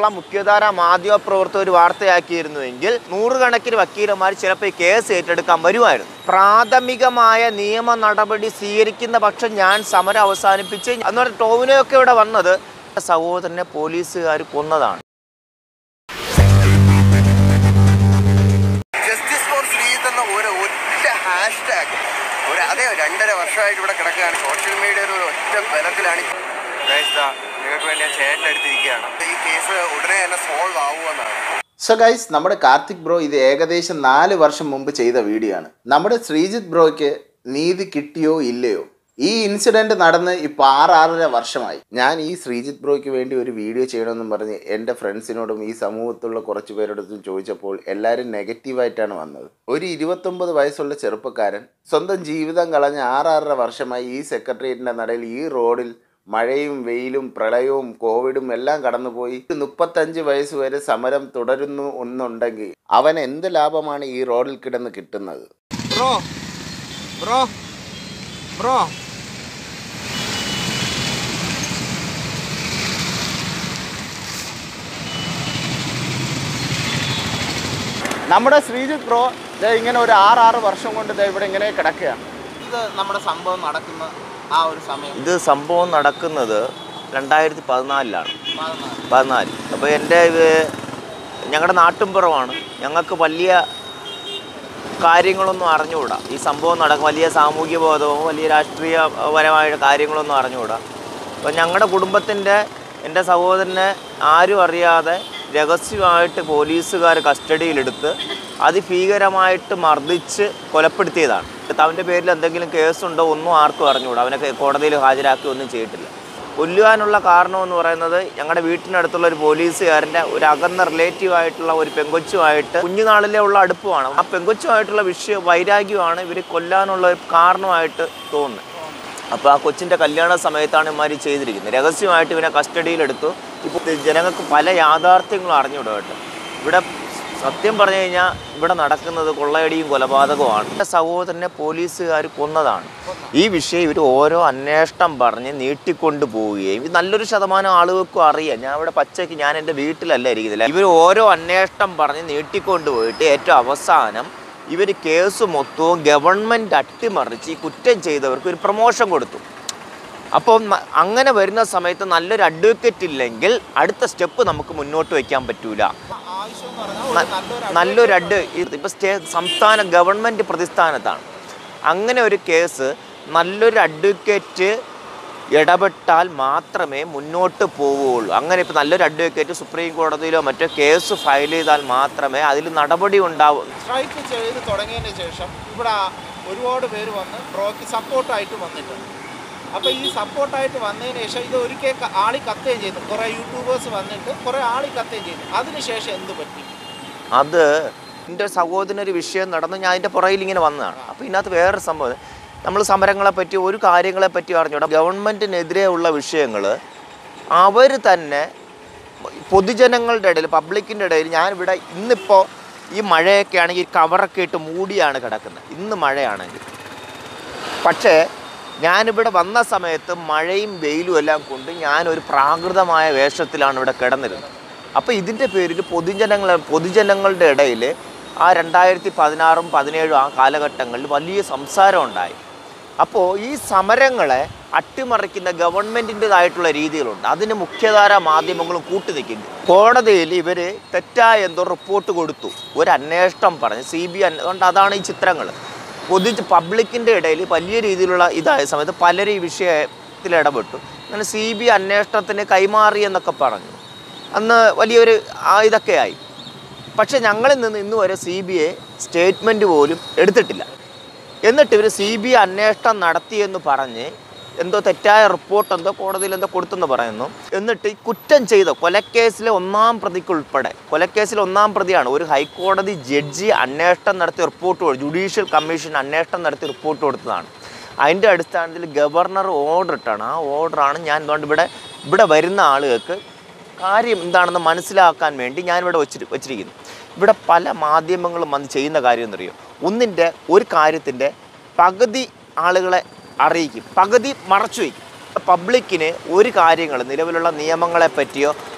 ഉള്ള മുഖ്യധാര മാധ്യമ പ്രവർത്തകർ വാർത്തയാക്കിയിരുന്നുവെങ്കിൽ നൂറുകണക്കിന് വക്കീലന്മാർ ചിലപ്പോൾ ഈ കേസ് ഏറ്റെടുക്കാൻ വരുമായിരുന്നു പ്രാഥമികമായ നിയമ നടപടി സ്വീകരിക്കുന്ന പക്ഷം ഞാൻ സമരം അവസാനിപ്പിച്ച് അന്നേരം ടോവിനൊക്കെ ഇവിടെ വന്നത് സഹോദരനെ പോലീസുകാർ കൊന്നതാണ് ജസ്റ്റിസ് ഫോർ ശ്രീജിത്ത് എന്ന ഒരു ഒറ്റ ഹാഷ്ടാഗ് ഒരു അതേ രണ്ടര വർഷമായിട്ട് ഇവിടെ കിടക്കുകയാണ് സോഷ്യൽ മീഡിയയിൽ ഒരു ഒറ്റ ബലത്തിലാണ് Guys, ദാ നിങ്ങൾക്ക് വേണ്ടി ഞാൻ ചേട്ടൻ എടുത്തിരിക്കുകയാണ് ഈ കേസ് ഉടനെ തന്നെ സോൾവ് ആവുമെന്നാണ് സോ ഗൈസ് നമ്മുടെ കാർത്തിക് ബ്രോ ഇത് ഏകദേശം നാല് വർഷം മുമ്പ് ചെയ്ത വീഡിയോ ആണ് നമ്മുടെ ശ്രീജിത്ത് ബ്രോയ്ക്ക് നീതി കിട്ടിയോ ഇല്ലയോ ഈ ഇൻസിഡന്റ് നടന്ന് ഇപ്പോൾ ആറ് ആറര വർഷമായി ഞാൻ ഈ ശ്രീജിത്ത് ബ്രോയ്ക്ക് വേണ്ടി ഒരു വീഡിയോ ചെയ്യണമെന്നും പറഞ്ഞ് എൻ്റെ ഫ്രണ്ട്സിനോടും ഈ സമൂഹത്തിലുള്ള കുറച്ച് പേരോടത്തും ചോദിച്ചപ്പോൾ എല്ലാവരും നെഗറ്റീവായിട്ടാണ് വന്നത് ഒരു ഇരുപത്തൊമ്പത് വയസ്സുള്ള ചെറുപ്പക്കാരൻ സ്വന്തം ജീവിതം കളഞ്ഞ് ആറാറര വർഷമായി ഈ സെക്രട്ടേറിയറ്റിൻ്റെ നടയിൽ ഈ റോഡിൽ മഴയും വെയിലും പ്രളയവും കോവിഡും എല്ലാം കടന്നുപോയി മുപ്പത്തഞ്ച് വയസ്സ് വരെ സമരം തുടരുന്നു എന്നുണ്ടെങ്കിൽ അവൻ എന്ത് ലാഭമാണ് ഈ റോഡിൽ കിടന്ന് കിട്ടുന്നത് ബ്രോ ബ്രോ ബ്രോ നമ്മുടെ ശ്രീജിത്ത് ബ്രോ ദേ ഇങ്ങനെ ഒരു ആറ് ആറ് വർഷം കൊണ്ട് ദേ ഇവിടെ ഇങ്ങനെ കിടക്കുകയാണ് ഇത് നമ്മുടെ സംഭവം നടക്കുന്ന ആ ഒരു സമയം ഇത് സംഭവം നടക്കുന്നത് രണ്ടായിരത്തി പതിനാലിലാണ് പതിനാല് അപ്പോൾ എൻ്റെ ഇത് ഞങ്ങളുടെ നാട്ടുംപുറമാണ് ഞങ്ങൾക്ക് വലിയ കാര്യങ്ങളൊന്നും അറിഞ്ഞുകൂടാ ഈ സംഭവം നടക്കും വലിയ സാമൂഹ്യ ബോധമോ വലിയ രാഷ്ട്രീയപരമായ കാര്യങ്ങളൊന്നും അറിഞ്ഞുകൂടാ അപ്പോൾ ഞങ്ങളുടെ കുടുംബത്തിൻ്റെ എൻ്റെ സഹോദരനെ ആരും അറിയാതെ രഹസ്യമായിട്ട് പോലീസുകാർ കസ്റ്റഡിയിലെടുത്ത് അതിഭീകരമായിട്ട് മർദ്ദിച്ച് കൊലപ്പെടുത്തിയതാണ് അവൻ്റെ പേരിൽ എന്തെങ്കിലും കേസുണ്ടോ ഒന്നും ആർക്കും അറിഞ്ഞുകൂടാ അവനെ കോടതിയിൽ ഹാജരാക്കി ഒന്നും ചെയ്തിട്ടില്ല കൊല്ലുവാനുള്ള കാരണമെന്ന് പറയുന്നത് ഞങ്ങളുടെ വീട്ടിനടുത്തുള്ള ഒരു പോലീസുകാരൻ്റെ ഒരു അകന്ന റിലേറ്റീവ് ആയിട്ടുള്ള ഒരു പെങ്കൊച്ചുമായിട്ട് കുഞ്ഞുനാളിലെ ഉള്ള അടുപ്പമാണ് ആ പെങ്കൊച്ചുമായിട്ടുള്ള വിഷയ വൈരാഗ്യമാണ് ഇവർ കൊല്ലാനുള്ള ഒരു കാരണമായിട്ട് തോന്നുന്നത് അപ്പോൾ ആ കൊച്ചിൻ്റെ കല്യാണ സമയത്താണ് ഇമാര് ചെയ്തിരിക്കുന്നത് രഹസ്യമായിട്ട് ഇവനെ കസ്റ്റഡിയിലെടുത്തു ഇപ്പോൾ ജനങ്ങൾക്ക് പല യാഥാർത്ഥ്യങ്ങളും അറിഞ്ഞുവിടും കേട്ടോ ഇവിടെ സത്യം പറഞ്ഞു കഴിഞ്ഞാൽ ഇവിടെ നടക്കുന്നത് കൊള്ളയടിയും കൊലപാതകവുമാണ് എൻ്റെ സഹോദരനെ പോലീസുകാർ കൊന്നതാണ് ഈ വിഷയം ഇവർ ഓരോ അന്വേഷണം പറഞ്ഞ് നീട്ടിക്കൊണ്ട് പോവുകയും ഇത് നല്ലൊരു ശതമാനം ആളുകൾക്കും അറിയാം ഞാൻ ഇവിടെ പച്ചയ്ക്ക് ഞാൻ എൻ്റെ വീട്ടിലല്ല ഇരിക്കുന്നില്ല ഇവർ ഓരോ അന്വേഷണം പറഞ്ഞ് നീട്ടിക്കൊണ്ട് പോയിട്ട് ഏറ്റവും അവസാനം ഇവർ കേസ് മൊത്തവും ഗവൺമെൻറ് അട്ടിമറിച്ച് ഈ കുറ്റം ചെയ്തവർക്ക് ഒരു പ്രൊമോഷൻ കൊടുത്തു അപ്പോൾ ന- അങ്ങനെ വരുന്ന സമയത്ത് നല്ലൊരു അഡ്വക്കേറ്റ് ഇല്ലെങ്കിൽ അടുത്ത സ്റ്റെപ്പ് നമുക്ക് മുന്നോട്ട് വയ്ക്കാൻ പറ്റൂല ന- നല്ലൊരു അഡ് ഇപ്പോൾ സ്റ്റേ സംസ്ഥാന ഗവൺമെൻറ് പ്രതിസ്ഥാനത്താണ് അങ്ങനെ ഒരു കേസ് നല്ലൊരു അഡ്വക്കേറ്റ് ഇടപെട്ടാൽ മാത്രമേ മുന്നോട്ട് പോവുകയുള്ളൂ അങ്ങനെ ഇപ്പോൾ നല്ലൊരു അഡ്വക്കേറ്റ് സുപ്രീം കോടതിയിലോ മറ്റോ കേസ് ഫയൽ ചെയ്താൽ മാത്രമേ അതിൽ നടപടി ഉണ്ടാവൂ സ്ട്രൈക്ക് ചെയ്ത് തുടങ്ങിയതിന് ശേഷം ഇവിടെ ഒരുപാട് പേര് വന്ന് ബ്രോക്ക് സപ്പോർട്ടായിട്ട് വന്നിട്ടുണ്ട് അപ്പോൾ ഈ സപ്പോർട്ടായിട്ട് വന്നതിന് ശേഷം ഇത് ഒരിക്കൽ ക- ആളി കത്തുകയും ചെയ്തു കുറേ യൂട്യൂബേഴ്സ് വന്നിട്ട് കുറേ ആളി കത്തുകയും ചെയ്തു അതിനുശേഷം എന്ത് പറ്റി അത് എൻ്റെ സഹോദരനൊരു വിഷയം നടന്നു ഞാൻ അതിൻ്റെ പുറകിൽ ഇങ്ങനെ വന്നതാണ് അപ്പോൾ ഇതിനകത്ത് വേറൊരു സംഭവം നമ്മൾ സമരങ്ങളെ പറ്റി ഒരു കാര്യങ്ങളെ പറ്റി അറിഞ്ഞൂടാ ഗവൺമെൻറ്റിനെതിരെ ഉള്ള വിഷയങ്ങൾ അവർ തന്നെ പൊതുജനങ്ങളുടെ ഇടയിൽ പബ്ലിക്കിൻ്റെ ഇടയിൽ ഞാനിവിടെ ഇന്നിപ്പോൾ ഈ മഴയൊക്കെ ആണെങ്കിൽ കവറൊക്കെ ഇട്ട് മൂടിയാണ് കിടക്കുന്നത് ഇന്ന് മഴയാണെങ്കിൽ പക്ഷേ ഞാനിവിടെ വന്ന സമയത്ത് മഴയും വെയിലും എല്ലാം കൊണ്ട് ഞാനൊരു പ്രാകൃതമായ വേഷത്തിലാണ് ഇവിടെ കിടന്നിരുന്നത് അപ്പോൾ ഇതിൻ്റെ പേരിൽ പൊതുജനങ്ങൾ പൊതുജനങ്ങളുടെ ഇടയിൽ ആ രണ്ടായിരത്തി പതിനാറും പതിനേഴും ആ കാലഘട്ടങ്ങളിൽ വലിയ സംസാരം ഉണ്ടായി അപ്പോൾ ഈ സമരങ്ങളെ അട്ടിമറിക്കുന്ന ഗവൺമെൻറ്റിൻ്റെതായിട്ടുള്ള രീതികളുണ്ട് അതിന് മുഖ്യധാര മാധ്യമങ്ങളും കൂട്ടുനിൽക്കുന്നു കോടതിയിൽ ഇവർ തെറ്റായ എന്തോ റിപ്പോർട്ട് കൊടുത്തു ഒരു അന്വേഷണം പറഞ്ഞ് സി ബി ഐ അതുകൊണ്ട് അതാണ് ഈ ചിത്രങ്ങൾ പൊതു പബ്ലിക്കിൻ്റെ ഇടയിൽ വലിയ രീതിയിലുള്ള ഇതായ സമയത്ത് പലരും ഈ വിഷയത്തിൽ ഇടപെട്ടു അങ്ങനെ സി ബി അന്വേഷണത്തിന് കൈമാറി എന്നൊക്കെ പറഞ്ഞു അന്ന് വലിയൊരു ആ ഇതൊക്കെ ആയി പക്ഷെ ഞങ്ങളിൽ നിന്ന് ഇന്ന് വരെ സി ബി ഐ സ്റ്റേറ്റ്മെൻറ്റ് പോലും എടുത്തിട്ടില്ല എന്നിട്ട് ഇവർ സി ബി ഐ അന്വേഷണം നടത്തിയെന്ന് പറഞ്ഞ് എന്തോ തെറ്റായ റിപ്പോർട്ട് എന്തോ കോടതിയിൽ എന്തോ കൊടുത്തെന്ന് പറയുന്നു എന്നിട്ട് ഈ കുറ്റം ചെയ്ത കൊലക്കേസിലെ ഒന്നാം പ്രതിക്ക് ഉൾപ്പെടെ കൊലക്കേസിൽ ഒന്നാം പ്രതിയാണ് ഒരു ഹൈക്കോടതി ജഡ്ജി അന്വേഷണം നടത്തിയ റിപ്പോർട്ട് കൊടുത്തു ജുഡീഷ്യൽ കമ്മീഷൻ അന്വേഷണം നടത്തി റിപ്പോർട്ട് കൊടുത്തതാണ് അതിൻ്റെ അടിസ്ഥാനത്തിൽ ഗവർണർ ഓർഡർ ഇട്ടാണ് ആ ഓർഡറാണ് ഞാൻ അതുകൊണ്ട് ഇവിടെ ഇവിടെ വരുന്ന ആളുകൾക്ക് കാര്യം എന്താണെന്ന് മനസ്സിലാക്കാൻ വേണ്ടി ഞാനിവിടെ വെച്ചിട്ട് വെച്ചിരിക്കുന്നു ഇവിടെ പല മാധ്യമങ്ങളും വന്ന് ചെയ്യുന്ന കാര്യം എന്നറിയോ ഒന്നിൻ്റെ ഒരു കാര്യത്തിൻ്റെ പകുതി ആളുകളെ അറിയിക്കും പകുതി മറച്ചു വയ്ക്കും പബ്ലിക്കിന് ഒരു കാര്യങ്ങൾ നിലവിലുള്ള നിയമങ്ങളെ പറ്റിയോ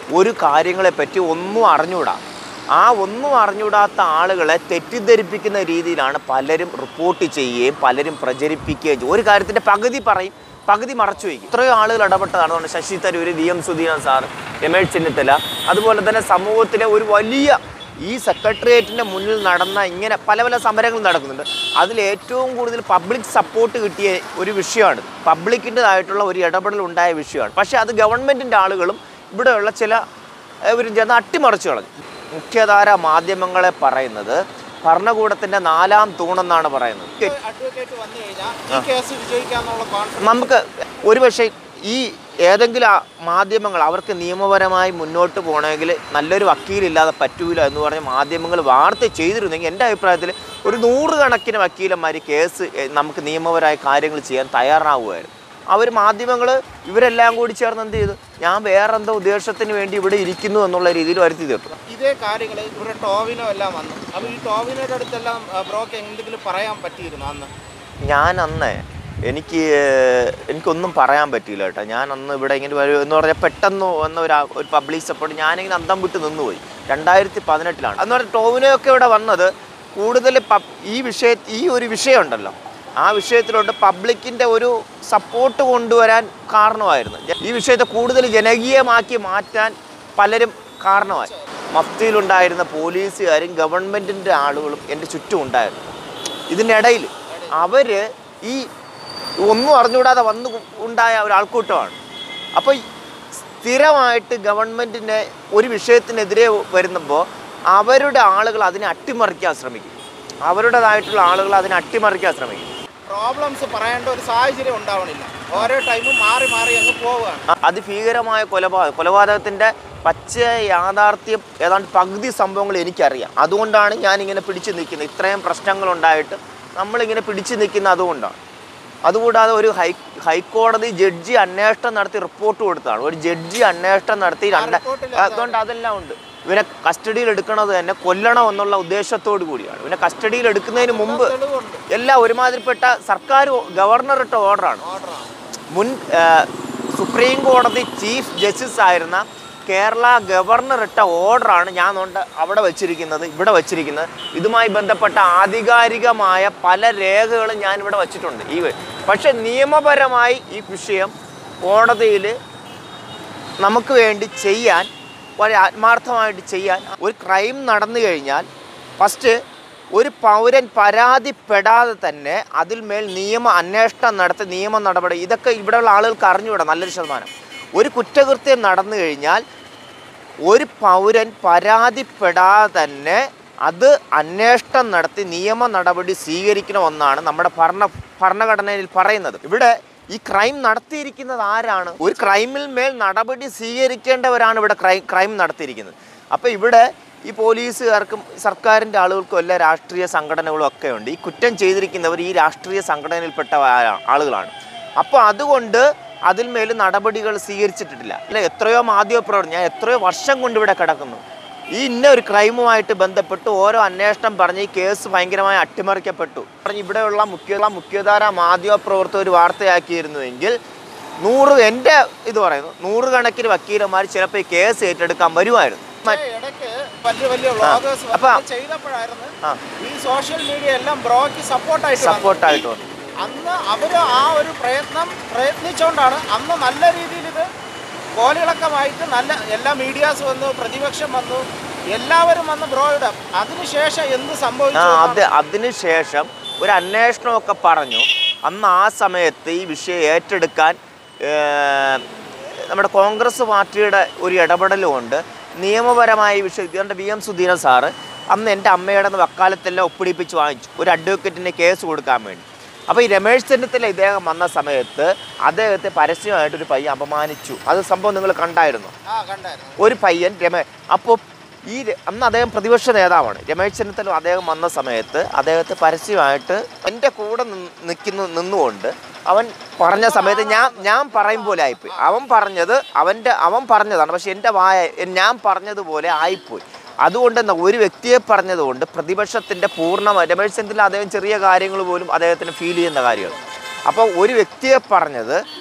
ഒരു കാര്യങ്ങളെപ്പറ്റി ഒന്നും അറിഞ്ഞുകൂടാ ആ ഒന്നും അറിഞ്ഞുകൂടാത്ത ആളുകളെ തെറ്റിദ്ധരിപ്പിക്കുന്ന രീതിയിലാണ് പലരും റിപ്പോർട്ട് ചെയ്യുകയും പലരും പ്രചരിപ്പിക്കുകയും ചെയ്യും ഒരു കാര്യത്തിൻ്റെ പകുതി പറയും പകുതി മറച്ചു വയ്ക്കും ഇത്രയോ ആളുകൾ ഇടപെട്ടതാണ് അതുകൊണ്ട് Shashi Tharoor V M Sudheeran sir Ramesh Chennithala അതുപോലെ തന്നെ സമൂഹത്തിലെ ഒരു വലിയ ഈ സെക്രട്ടേറിയറ്റിൻ്റെ മുന്നിൽ നടന്ന ഇങ്ങനെ പല പല സമരങ്ങൾ നടക്കുന്നുണ്ട് അതിൽ ഏറ്റവും കൂടുതൽ പബ്ലിക് സപ്പോർട്ട് കിട്ടിയ ഒരു വിഷയമാണ് പബ്ലിക്കിൻ്റെതായിട്ടുള്ള ഒരു ഇടപെടൽ ഉണ്ടായ വിഷയമാണ് പക്ഷേ അത് ഗവൺമെൻറ്റിൻ്റെ ആളുകളും ഇവിടെയുള്ള ചില ഒരു ജന അട്ടിമറിച്ചു കളഞ്ഞു മുഖ്യധാര മാധ്യമങ്ങളെ പറയുന്നത് ഭരണകൂടത്തിൻ്റെ നാലാം തൂണെന്നാണ് പറയുന്നത് അഡ്വക്കേറ്റ് വന്നു കഴിഞ്ഞാൽ ഈ കേസ് വിജയിക്കാന്നുള്ള കോൺഫിഡൻസ് നമുക്ക് ഒരുപക്ഷെ ഈ ഏതെങ്കിലും ആ മാധ്യമങ്ങൾ അവർക്ക് നിയമപരമായി മുന്നോട്ട് പോകണമെങ്കിൽ നല്ലൊരു വക്കീലില്ലാതെ പറ്റൂല എന്ന് പറഞ്ഞ് മാധ്യമങ്ങൾ വാർത്ത ചെയ്തിരുന്നെങ്കിൽ എൻ്റെ അഭിപ്രായത്തിൽ ഒരു നൂറുകണക്കിന് വക്കീലന്മാർ കേസ് എ, നമുക്ക് നിയമപരമായ കാര്യങ്ങൾ ചെയ്യാൻ തയ്യാറാവുമായിരുന്നു അവർ മാധ്യമങ്ങൾ ഇവരെല്ലാം കൂടി ചേർന്ന് എന്ത് ചെയ്തു ഞാൻ വേറെ എന്തോ ഉദ്ദേശത്തിന് വേണ്ടി ഇവിടെ ഇരിക്കുന്നു എന്നുള്ള രീതിയിൽ വരുത്തി തീർത്തു ഇതേ കാര്യങ്ങൾ ഇവിടെ ടോവിനോ എല്ലാം വന്നു അപ്പോൾ ഈ ടോവിനോയുടെ അടുത്തെല്ലാം ആ, ബ്രോക്ക് എന്തെങ്കിലും പറയാൻ പറ്റിയിരുന്നു അന്ന് ഞാൻ അന്ന് എനിക്ക് എനിക്കൊന്നും പറയാൻ പറ്റിയില്ല കേട്ടോ ഞാൻ അന്ന് ഇവിടെ ഇങ്ങനെ വരും എന്ന് പറഞ്ഞാൽ പെട്ടെന്ന് വന്ന ഒരു ആ- ഒരു പബ്ലിക് സപ്പോർട്ട് ഞാനിങ്ങനെ അന്തം വിട്ട് നിന്നുപോയി രണ്ടായിരത്തി പതിനെട്ടിലാണ് എന്ന് പറഞ്ഞാൽ ടോവിനൊക്കെ ഇവിടെ വന്നത് കൂടുതൽ പബ് ഈ വിഷയ ഈ ഒരു വിഷയമുണ്ടല്ലോ ആ വിഷയത്തിലോട്ട് പബ്ലിക്കിൻ്റെ ഒരു സപ്പോർട്ട് കൊണ്ടുവരാൻ കാരണമായിരുന്നു ഈ വിഷയത്തെ കൂടുതൽ ജനകീയമാക്കി മാറ്റാൻ പലരും കാരണമായി മഫ്തിയിലുണ്ടായിരുന്ന പോലീസുകാരും ഗവൺമെൻറ്റിൻ്റെ ആളുകളും എൻ്റെ ചുറ്റും ഉണ്ടായിരുന്നു ഇതിനിടയിൽ അവർ ഈ ഒന്നും അറിഞ്ഞുകൂടാതെ വന്നു ഉണ്ടായ ഒരു ആൾക്കൂട്ടമാണ് അപ്പോൾ സ്ഥിരമായിട്ട് ഗവൺമെൻറ്റിനെ ഒരു വിഷയത്തിനെതിരെ വരുമ്പോൾ അവരുടെ ആളുകൾ അതിനെ അട്ടിമറിക്കാൻ ശ്രമിക്കും അവരുടേതായിട്ടുള്ള ആളുകൾ അതിനെ അട്ടിമറിക്കാൻ ശ്രമിക്കും പ്രോബ്ലംസ് പറയേണ്ട ഒരു സാഹചര്യം ഉണ്ടാവണില്ല ഓരോ ടൈമും മാറി മാറി അങ്ങ് പോവുകയാണ് അ- അതിഭീകരമായ കൊലപാതകം കൊലപാതകത്തിൻ്റെ പച്ച യാഥാർത്ഥ്യം ഏതാണ്ട് പകുതി സംഭവങ്ങൾ എനിക്കറിയാം അതുകൊണ്ടാണ് ഞാനിങ്ങനെ പിടിച്ചു നിൽക്കുന്നത് ഇത്രയും പ്രശ്നങ്ങളുണ്ടായിട്ട് നമ്മളിങ്ങനെ പിടിച്ചു നിൽക്കുന്നത് അതുകൊണ്ടാണ് അതുകൂടാതെ ഒരു ഹൈ ഹൈക്കോടതി ജഡ്ജി അന്വേഷണം നടത്തി റിപ്പോർട്ട് കൊടുത്തതാണ് ഒരു ജഡ്ജി അന്വേഷണം നടത്തി രണ്ട് റിപ്പോർട്ടിൽ അതുകൊണ്ട് അതെല്ലാം ഉണ്ട് ഇവനെ കസ്റ്റഡിയിൽ എടുക്കണത് തന്നെ കൊല്ലണം എന്നുള്ള ഉദ്ദേശത്തോടു കൂടിയാണ് ഇവനെ കസ്റ്റഡിയിൽ എടുക്കുന്നതിന് മുമ്പ് തെളിവുണ്ട് എല്ലാം ഒരുമാതിരിപ്പെട്ട സർക്കാർ ഗവർണർ ഇട്ട ഓർഡറാണ് ഓർഡറാണ് മുൻ ആ, സുപ്രീം കോടതി ചീഫ് ജസ്റ്റിസ് ആയിരുന്ന കേരള ഗവർണർ ഇട്ട ഓർഡറാണ് ഞാൻ കൊണ്ട് അവിടെ വച്ചിരിക്കുന്നത് ഇവിടെ വച്ചിരിക്കുന്നത് ഇതുമായി ബന്ധപ്പെട്ട ആധികാരികമായ പല രേഖകളും ഞാൻ ഇവിടെ വച്ചിട്ടുണ്ട് ഈ വ- പക്ഷെ നിയമപരമായി ഈ വിഷയം കോടതിയിൽ നമുക്ക് വേണ്ടി ചെയ്യാൻ വളരെ ആത്മാർത്ഥമായിട്ട് ചെയ്യാൻ ഒരു ക്രൈം നടന്നു കഴിഞ്ഞാൽ ഫസ്റ്റ് ഒരു പൗരൻ പരാതിപ്പെടാതെ തന്നെ അതിൽ മേൽ നിയമ അന്വേഷണം നടത്തി നിയമ നടപടി ഇതൊക്കെ ഇവിടെയുള്ള ആളുകൾക്ക് അറിഞ്ഞുകൂടാ നല്ലൊരു ശതമാനം ഒരു കുറ്റകൃത്യം നടന്നു കഴിഞ്ഞാൽ ഒരു പൗരൻ പരാതിപ്പെടാതെ തന്നെ അത് അന്വേഷണം നടത്തി നിയമ നടപടി സ്വീകരിക്കണമെന്നാണ് നമ്മുടെ ഭരണ ഭരണഘടനയിൽ പറയുന്നത് ഇവിടെ ഈ ക്രൈം നടത്തിയിരിക്കുന്നത് ആരാണ് ഒരു ക്രൈമിൽ മേൽ നടപടി സ്വീകരിക്കേണ്ടവരാണ് ഇവിടെ ക്രൈം ക്രൈം നടത്തിയിരിക്കുന്നത് അപ്പോൾ ഇവിടെ ഈ പോലീസുകാർക്കും സർക്കാരിൻ്റെ ആളുകൾക്കും എല്ലാ രാഷ്ട്രീയ സംഘടനകളും ഒക്കെ ഉണ്ട് ഈ കുറ്റം ചെയ്തിരിക്കുന്നവർ ഈ രാഷ്ട്രീയ സംഘടനയിൽപ്പെട്ട ആ- ആളുകളാണ് അപ്പോൾ അതുകൊണ്ട് അതിൽ മേൽ നടപടികൾ സ്വീകരിച്ചിട്ടില്ല അല്ല എത്രയോ മാധ്യമപ്രവർത്തനം ഞാൻ എത്രയോ വർഷം കൊണ്ട് ഇവിടെ കിടക്കുന്നു ഈ ഇന്ന ഒരു ക്രൈമുമായിട്ട് ബന്ധപ്പെട്ട് ഓരോ അന്വേഷണം പറഞ്ഞ് ഈ കേസ് ഭയങ്കരമായി അട്ടിമറിക്കപ്പെട്ടു പറഞ്ഞ് ഇവിടെയുള്ള മുഖ്യ മുഖ്യധാര മാധ്യമപ്രവർത്തകർ വാർത്തയാക്കിയിരുന്നുവെങ്കിൽ നൂറ് എൻ്റെ ഇത് പറയുന്നു നൂറുകണക്കിന് വക്കീലന്മാർ ചിലപ്പോൾ ഈ കേസ് ഏറ്റെടുക്കാൻ വരുമായിരുന്നു പക്ഷേ ഇടയ്ക്ക് വലിയ വലിയ വ്ളോഗേഴ്സ് അപ്പൊ- ചെയ്തപ്പോഴായിരുന്നു ആ. ഈ സോഷ്യൽ മീഡിയ എല്ലാം ബ്രോയ്ക്ക് സപ്പോർട്ടായിട്ട് സപ്പോർട്ടായിട്ട് വന്നു അന്ന് അവര് ആ ഒരു പ്രയത്നം പ്രയത്നിച്ചുകൊണ്ടാണ് അന്ന് നല്ല രീതിയിൽ ഇത് കോലിളക്കമായിട്ട് നല്ല എല്ലാ മീഡിയാസ് വന്നു പ്രതിപക്ഷം വന്നു എല്ലാവരും വന്ന് ബ്രോയുടെ അതിനുശേഷം എന്ത് ആ സംഭവിച്ചു അത് അതിനുശേഷം ഒരു അന്വേഷണമൊക്കെ പറഞ്ഞു അന്ന് ആ സമയത്ത് ഈ വിഷയം ഏറ്റെടുക്കാൻ ഏർ, നമ്മുടെ കോൺഗ്രസ് പാർട്ടിയുടെ ഒരു ഇടപെടലുകൊണ്ട് നിയമപരമായ ഈ വിഷയം ഇതുകൊണ്ട് വി എം സുധീരൻ സാറ് അന്ന് എൻ്റെ അമ്മയുടെ നിന്ന് വക്കാലത്തെല്ലാം ഒപ്പിടിപ്പിച്ച് വാങ്ങിച്ചു ഒരു അഡ്വക്കേറ്റിന് കേസ് കൊടുക്കാൻ വേണ്ടി അപ്പോൾ ഈ രമേശ് ചെന്നിത്തല ഇദ്ദേഹം വന്ന സമയത്ത് അദ്ദേഹത്തെ പരസ്യമായിട്ടൊരു പയ്യൻ അപമാനിച്ചു അത് സംഭവം നിങ്ങൾ കണ്ടായിരുന്നു ആ കണ്ടായിരുന്നു ഒരു പയ്യൻ രമേ അപ്പോൾ ഈ ര- അന്ന് അദ്ദേഹം പ്രതിപക്ഷ നേതാവാണ് രമേശ് ചെന്നിത്തല അദ്ദേഹം വന്ന സമയത്ത് അദ്ദേഹത്തെ പരസ്യമായിട്ട് എൻ്റെ കൂടെ നിന്ന് നിൽക്കുന്നു നിന്നുകൊണ്ട് അവൻ പറഞ്ഞ സമയത്ത് ഞാൻ ഞാൻ പറയും പോലെ ആയിപ്പോയി അവൻ പറഞ്ഞത് അവൻ്റെ അവൻ പറഞ്ഞതാണ് പക്ഷെ എൻ്റെ വായ ഞാൻ പറഞ്ഞതുപോലെ ആയിപ്പോയി അതുകൊണ്ട് എന്താ ഒരു വ്യക്തിയെ പറഞ്ഞതുകൊണ്ട് പ്രതിപക്ഷത്തിൻ്റെ പൂർണ്ണ രമേശ് ചെന്നിത്തല അദ്ദേഹം ചെറിയ കാര്യങ്ങൾ പോലും അദ്ദേഹത്തിന് ഫീൽ ചെയ്യുന്ന കാര്യമാണ് അപ്പോൾ ഒരു വ്യക്തിയെ പറഞ്ഞത്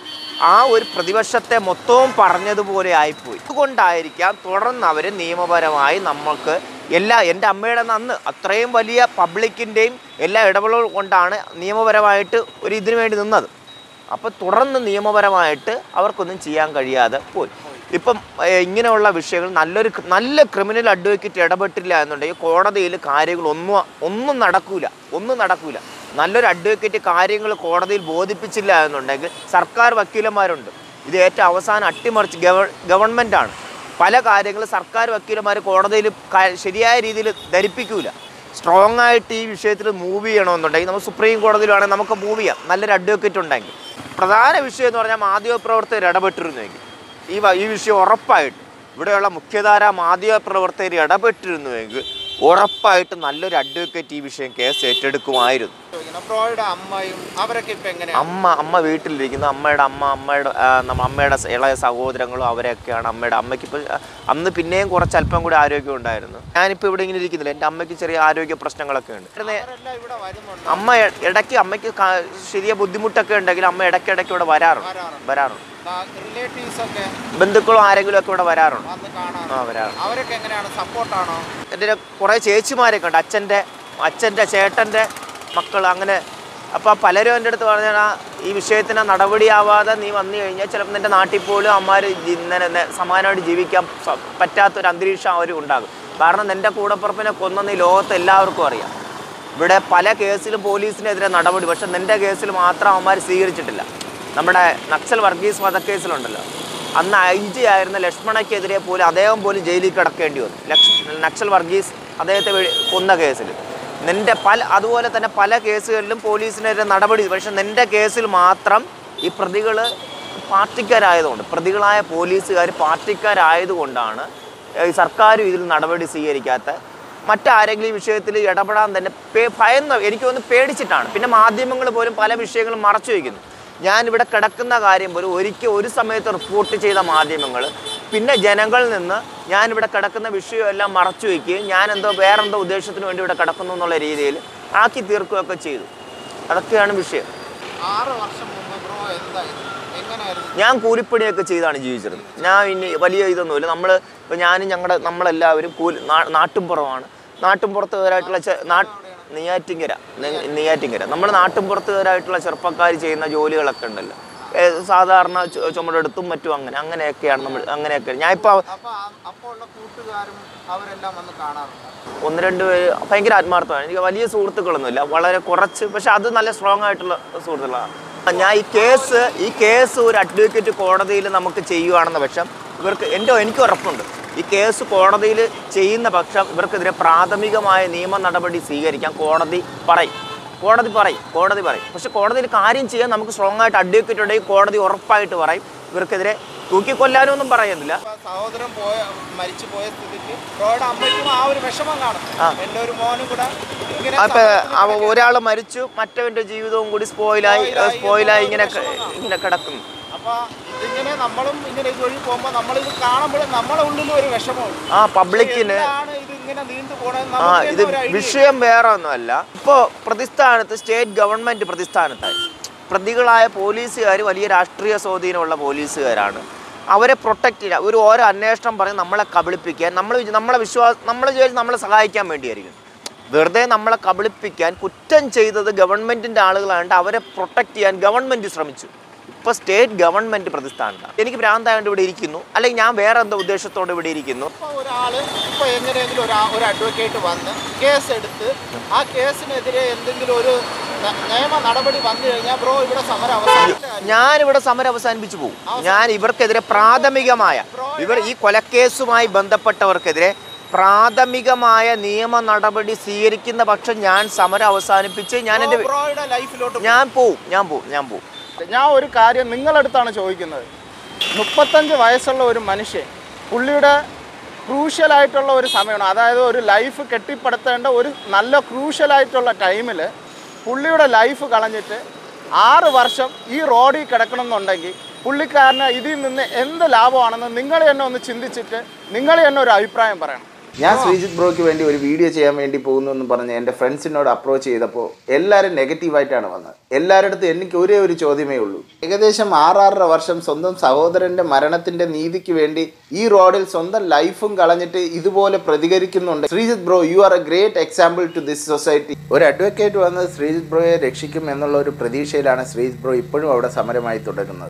ആ ഒരു പ്രതിപക്ഷത്തെ മൊത്തവും പറഞ്ഞതുപോലെ ആയിപ്പോയി അതുകൊണ്ടായിരിക്കാം തുടർന്ന് അവർ നിയമപരമായി നമ്മൾക്ക് എല്ലാ എൻ്റെ അമ്മയുടെ നന്ന് അത്രയും വലിയ പബ്ലിക്കിൻ്റെയും എല്ലാ ഇടപെടലുകൾ കൊണ്ടാണ് നിയമപരമായിട്ട് ഒരു ഇതിനു വേണ്ടി നിന്നത് അപ്പോൾ തുടർന്ന് നിയമപരമായിട്ട് അവർക്കൊന്നും ചെയ്യാൻ കഴിയാതെ പോയി ഇപ്പം ഏഹ്, ഇങ്ങനെയുള്ള വിഷയങ്ങൾ നല്ലൊരു നല്ല ക്രിമിനൽ അഡ്വക്കേറ്റ് ഇടപെട്ടില്ല എന്നുണ്ടെങ്കിൽ കോടതിയിൽ കാര്യങ്ങൾ ഒന്നും ഒന്നും നടക്കൂല ഒന്നും നടക്കൂല നല്ലൊരു അഡ്വക്കേറ്റ് കാര്യങ്ങൾ കോടതിയിൽ ബോധിപ്പിച്ചില്ല എന്നുണ്ടെങ്കിൽ സർക്കാർ വക്കീലന്മാരുണ്ട് ഇത് ഏറ്റവും അവസാനം അട്ടിമറിച്ച് ഗവ ഗവൺമെൻറ്റാണ് പല കാര്യങ്ങളും സർക്കാർ വക്കീലന്മാർ കോടതിയിൽ ക- ശരിയായ രീതിയിൽ ധരിപ്പിക്കൂല സ്ട്രോങ് ആയിട്ട് ഈ വിഷയത്തിൽ മൂവ് ചെയ്യണമെന്നുണ്ടെങ്കിൽ നമ്മൾ സുപ്രീം കോടതിയിലാണെങ്കിൽ നമുക്ക് മൂവ് ചെയ്യാം നല്ലൊരു അഡ്വക്കേറ്റ് ഉണ്ടെങ്കിൽ പ്രധാന വിഷയം എന്ന് പറഞ്ഞാൽ മാധ്യമപ്രവർത്തകർ ഇടപെട്ടിരുന്നെങ്കിൽ ഈ വ- ഈ വിഷയം ഉറപ്പായിട്ട് ഇവിടെയുള്ള മുഖ്യധാര മാധ്യമപ്രവർത്തകർ ഇടപെട്ടിരുന്നുവെങ്കിൽ ഉറപ്പായിട്ട് നല്ലൊരു അഡ്വക്കേറ്റ് ഈ വിഷയം കേസ് ഏറ്റെടുക്കുമായിരുന്നു ചോദിക്കണം. ബ്രോയുടെ അമ്മയും അവരൊക്കെ ഇപ്പൊ എങ്ങനെയാണ് അമ്മ അമ്മ വീട്ടിലിരിക്കുന്നു അമ്മയുടെ അമ്മ അമ്മയുടെ ആ, നമ്മ അമ്മയുടെ സ- ഇളയ സഹോദരങ്ങളും അവരൊക്കെയാണ് അമ്മയുടെ അമ്മയ്ക്ക് ഇപ്പോൾ അന്ന് പിന്നെയും കുറച്ച് അല്പം കൂടി ആരോഗ്യം ഉണ്ടായിരുന്നു ഞാനിപ്പോൾ ഇവിടെ ഇങ്ങനെ ഇരിക്കുന്നില്ല എൻ്റെ അമ്മയ്ക്ക് ചെറിയ ആരോഗ്യ പ്രശ്നങ്ങളൊക്കെ ഉണ്ട് അവരെല്ലാം ഇവിടെ വരുന്നുണ്ട് അമ്മ ഇ- ഇടയ്ക്ക് അമ്മയ്ക്ക് കാ- ചെറിയ ബുദ്ധിമുട്ടൊക്കെ ഉണ്ടെങ്കിൽ അമ്മ ഇടയ്ക്ക് ഇടയ്ക്ക് ഇവിടെ വരാറുണ്ട് വരാറുണ്ട്. വരാറുണ്ട് റിലേറ്റീവ്സ് ഒക്കെ ബന്ധുക്കളും ആരെങ്കിലും ഒക്കെ ഇവിടെ വരാറുണ്ട് വന്ന് കാണാൻ ആ വരാറുണ്ട് അവരൊക്കെ എങ്ങനെയാണ് സപ്പോർട്ടാണോ എൻ്റെ കുറേ ചേച്ചിമാരൊക്കെ ഉണ്ട് അച്ഛൻ്റെ അച്ഛൻ്റെ ചേട്ടൻ്റെ മക്കൾ അങ്ങനെ അപ്പോൾ പലരും എൻ്റെ അടുത്ത് പറഞ്ഞാൽ ഈ വിഷയത്തിന് നടപടിയാവാതെ നീ വന്നു കഴിഞ്ഞാൽ ചിലപ്പോൾ നിൻ്റെ നാട്ടിൽ പോലും അമ്മമാർ ഇങ്ങനെ നെ- സമാനമായിട്ട് ജീവിക്കാൻ സ- പറ്റാത്തൊരു അന്തരീക്ഷം അവർ ഉണ്ടാകും കാരണം നിൻ്റെ കൂടപ്പുറപ്പിനെ കൊന്നെന്ന് ഈ ലോകത്ത് എല്ലാവർക്കും അറിയാം ഇവിടെ പല കേസിലും പോലീസിനെതിരെ നടപടി പക്ഷെ നിൻ്റെ കേസിൽ മാത്രം അവന്മാർ സ്വീകരിച്ചിട്ടില്ല നമ്മുടെ നക്സൽ വർഗീസ് വധക്കേസിലുണ്ടല്ലോ അന്ന് ഐ ജി ആയിരുന്ന ലക്ഷ്മണയ്ക്കെതിരെ പോലും അദ്ദേഹം പോലും ജയിലിൽ കിടക്കേണ്ടി വന്നു ലക്ഷ് നക്സൽ വർഗീസ് അദ്ദേഹത്തെ വെ- കൊന്ന കേസിൽ നിൻ്റെ പല അതുപോലെ തന്നെ പല കേസുകളിലും പോലീസിനെതിരെ നടപടി പക്ഷെ നിൻ്റെ കേസിൽ മാത്രം ഈ പ്രതികൾ പാർട്ടിക്കാരായതുകൊണ്ട് പ്രതികളായ പോലീസുകാർ പാർട്ടിക്കാരായതുകൊണ്ടാണ് ഏഹ്, ഈ സർക്കാരും ഇതിൽ നടപടി സ്വീകരിക്കാത്ത മറ്റാരെങ്കിലും ഈ വിഷയത്തിൽ ഇടപെടാൻ തന്നെ പേ ഭയന്ന് എനിക്ക് തോന്നുന്നു പേടിച്ചിട്ടാണ് പിന്നെ മാധ്യമങ്ങൾ പോലും പല വിഷയങ്ങളും മറച്ചു വയ്ക്കുന്നു ഞാനിവിടെ കിടക്കുന്ന കാര്യം പോലും ഒരിക്കൽ ഒരു സമയത്ത് റിപ്പോർട്ട് ചെയ്ത മാധ്യമങ്ങൾ പിന്നെ ജനങ്ങളിൽ നിന്ന് ഞാനിവിടെ കിടക്കുന്ന വിഷയം എല്ലാം മറച്ചു വയ്ക്കുകയും ഞാൻ എന്തോ വേറെന്തോ ഉദ്ദേശത്തിന് വേണ്ടി ഇവിടെ കിടക്കുന്നു എന്നുള്ള രീതിയിൽ ആക്കി തീർക്കുകയൊക്കെ ചെയ്തു അതൊക്കെയാണ് വിഷയം ആറ് വർഷം മുമ്പ് ബ്രോ എന്തായിരുന്നു എങ്ങനെയായിരുന്നു ഞാൻ കൂലിപ്പണിയൊക്കെ ചെയ്താണ് ജീവിച്ചിരുന്നത് ഞാൻ ഇനി വലിയ ഇതൊന്നുമില്ല നമ്മൾ ഇപ്പോൾ ഞാനും ഞങ്ങളുടെ നമ്മളെല്ലാവരും കൂലി നാ- നാട്ടുംപുറമാണ് നാട്ടുംപുറത്തുകാരായിട്ടുള്ള ചെ നാ നെയ്യാറ്റിങ്കര നെ- നെയ്യാറ്റിങ്കര നമ്മൾ നാട്ടുംപുറത്തുകാരായിട്ടുള്ള ചെറുപ്പക്കാർ ചെയ്യുന്ന ജോലികളൊക്കെ ഉണ്ടല്ലോ ഏ, സാധാരണ ചു- ചുമടെടുത്തും മറ്റും അങ്ങനെ അങ്ങനെയൊക്കെയാണ് നമ്മൾ അങ്ങനെയൊക്കെ ഞാൻ ഇപ്പോൾ അപ്പൊ ആ- അപ്പോൾ ഉള്ള കൂട്ടുകാരും അവരെല്ലാം വന്ന് കാണാറുണ്ട് ഒന്ന് രണ്ട് പേര് ഭയങ്കര ആത്മാർത്ഥമാണ് എനിക്ക് വലിയ സുഹൃത്തുക്കളൊന്നുമില്ല വളരെ കുറച്ച് പക്ഷെ അത് നല്ല സ്ട്രോങ് ആയിട്ടുള്ള സുഹൃത്തുക്കളാണ് ഞാൻ ഈ കേസ് ഈ കേസ് ഒരു അഡ്വക്കേറ്റ് കോടതിയിൽ നമുക്ക് ചെയ്യുവാണെന്ന പക്ഷം ഇവർക്ക് എൻ്റെ എനിക്ക് ഉറപ്പുണ്ട് ഈ കേസ് കോടതിയിൽ ചെയ്യുന്ന പക്ഷം ഇവർക്കെതിരെ പ്രാഥമികമായ നിയമ നടപടി സ്വീകരിക്കാൻ കോടതി പറയും കോടതി പറയും കോടതി പറയും പക്ഷെ കോടതിയിൽ കാര്യം ചെയ്യാൻ നമുക്ക് സ്ട്രോങ് ആയിട്ട് അഡ്വക്കേറ്റ് ഉണ്ടെങ്കിൽ കോടതി ഉറപ്പായിട്ട് പറയും ഇവർക്കെതിരെ തൂക്കിക്കൊല്ലാനൊന്നും പറയുന്നില്ല അപ്പൊ സഹോദരൻ പോയ മരിച്ചു പോയ സ്ഥിതിക്ക് ബ്രോയുടെ അമ്മയ്ക്കും ആ ഒരു വിഷമം കാണും ആ. എൻ്റെ ഒരു മോനും കൂടെ ഇങ്ങനെ അപ്പൊ സമരത്തിന് അവ കിടക്കുകയാണ്. ഒരാൾ മരിച്ചു മറ്റവന്റെ ജീവിതവും കൂടി സ്പോയിലായി സ്പോയിലായി സ്പോയിലായി ഇങ്ങനെ എന്നുള്ള ഒരു വിഷമമാണ്. ഇങ്ങനെ കിടക്കുന്നു അപ്പൊ ഇതിങ്ങനെ നമ്മളും ഇങ്ങനെ ഇതുവഴി പോകുമ്പോ നമ്മളിത് കാണുമ്പോൾ നമ്മളെ ഉള്ളിൽ ഒരു വിഷമമുണ്ട് ആ പബ്ലിക്കിന് എന്താണ് ഇത് ഇങ്ങനെ നീണ്ടു പോണെന്ന് ആ നമുക്ക് ഇത് തന്നെ ഒരു idea ഇല്ല. വിഷയം വേറെ ഒന്നുമല്ല ഇപ്പോൾ പ്രതിസ്ഥാനത്ത് സ്റ്റേറ്റ് ഗവൺമെന്റ് പ്രതിസ്ഥാനത്തായി പ്രതികളായ പോലീസുകാർ വലിയ രാഷ്ട്രീയ സ്വാധീനമുള്ള പോലീസുകാരാണ് അവരെ പ്രൊട്ടക്റ്റ് ചെയ്യുക ഒരു ഓരോ അന്വേഷണം പറഞ്ഞ് നമ്മളെ കബളിപ്പിക്കാൻ നമ്മൾ നമ്മളെ വിശ്വാസം നമ്മൾ വിചാരിച്ച് നമ്മളെ സഹായിക്കാൻ വേണ്ടിയായിരിക്കും വെറുതെ നമ്മളെ കബളിപ്പിക്കാൻ കുറ്റം ചെയ്തത് ഗവൺമെൻറ്റിൻ്റെ ആളുകളായതുകൊണ്ട് അവരെ പ്രൊട്ടക്റ്റ് ചെയ്യാൻ ഗവൺമെൻറ് ശ്രമിച്ചു ഇപ്പോൾ സ്റ്റേറ്റ് ഗവൺമെൻറ് പ്രതിസ്ഥാനത്താണ് എനിക്ക് ഭ്രാന്തായതുകൊണ്ട് ഇവിടെ ഇരിക്കുന്നു അല്ലെങ്കിൽ ഞാൻ വേറെ എന്തോ ഉദ്ദേശത്തോടെ ഇവിടെ ഇരിക്കുന്നു ഇപ്പൊ ഒരാള് ഇപ്പൊ എങ്ങനെയെങ്കിലും ഒരു ഒരു അഡ്വക്കേറ്റ് വന്ന് കേസ് എടുത്ത് ആ കേസിനെതിരെ എന്തെങ്കിലും ഒരു ന- നിയമ നടപടി വന്നു കഴിഞ്ഞാൽ ബ്രോ ഇവിടെ സമരം അവസാനിച്ച ഞാനിവിടെ സമരം അവസാനിപ്പിച്ചു പോകും ഞാൻ ഇവർക്കെതിരെ പ്രാഥമികമായ ഇവർ ഈ കൊലക്കേസുമായി ബന്ധപ്പെട്ടവർക്കെതിരെ പ്രാഥമികമായ നിയമ നടപടി സ്വീകരിക്കുന്ന പക്ഷം ഞാൻ സമരം അവസാനിപ്പിച്ച് ഞാൻ എൻ്റെ ബ്രോയുടെ ലൈഫിലോട്ട് ഞാൻ പോവും ഞാൻ പോവും ഞാൻ പോവും ഞാൻ ഒരു കാര്യം നിങ്ങളടുത്താണ് ചോദിക്കുന്നത് മുപ്പത്തഞ്ച് വയസ്സുള്ള ഒരു മനുഷ്യൻ പുള്ളിയുടെ ക്രൂഷ്യലായിട്ടുള്ള ഒരു സമയമാണ് അതായത് ഒരു ലൈഫ് കെട്ടിപ്പടുത്തേണ്ട ഒരു നല്ല ക്രൂഷ്യലായിട്ടുള്ള ടൈമിൽ പുള്ളിയുടെ ലൈഫ് കളഞ്ഞിട്ട് ആറ് വർഷം ഈ റോഡിൽ കിടക്കണമെന്നുണ്ടെങ്കിൽ പുള്ളിക്കാരന് ഇതിൽ നിന്ന് എന്ത് ലാഭമാണെന്ന് നിങ്ങൾ തന്നെ ഒന്ന് ചിന്തിച്ചിട്ട് നിങ്ങൾ തന്നെ ഒരു അഭിപ്രായം പറയണം ഞാൻ ശ്രീജിത്ത് ബ്രോയ്ക്ക് വേണ്ടി ഒരു വീഡിയോ ചെയ്യാൻ വേണ്ടി പോകുന്നു എന്ന് പറഞ്ഞ് എൻ്റെ ഫ്രണ്ട്സിനോട് അപ്രോച്ച് ചെയ്തപ്പോൾ എല്ലാവരും നെഗറ്റീവായിട്ടാണ് വന്നത് എല്ലാവരുടെ അടുത്തും എനിക്ക് ഒരേ ഒരു ചോദ്യമേ ഉള്ളൂ ഏകദേശം ആറാറര വർഷം സ്വന്തം സഹോദരൻ്റെ മരണത്തിൻ്റെ നീതിക്ക് വേണ്ടി ഈ റോഡിൽ സ്വന്തം ലൈഫും കളഞ്ഞിട്ട് ഇതുപോലെ പ്രതികരിക്കുന്നുണ്ട് Sreejith bro you are a great example to this society ഒരു അഡ്വക്കേറ്റ് വന്ന് ശ്രീജിത്ത് ബ്രോയെ രക്ഷിക്കും എന്നുള്ള ഒരു പ്രതീക്ഷയിലാണ് ശ്രീജിത്ത് ബ്രോ ഇപ്പോഴും അവിടെ സമരമായി തുടരുന്നത്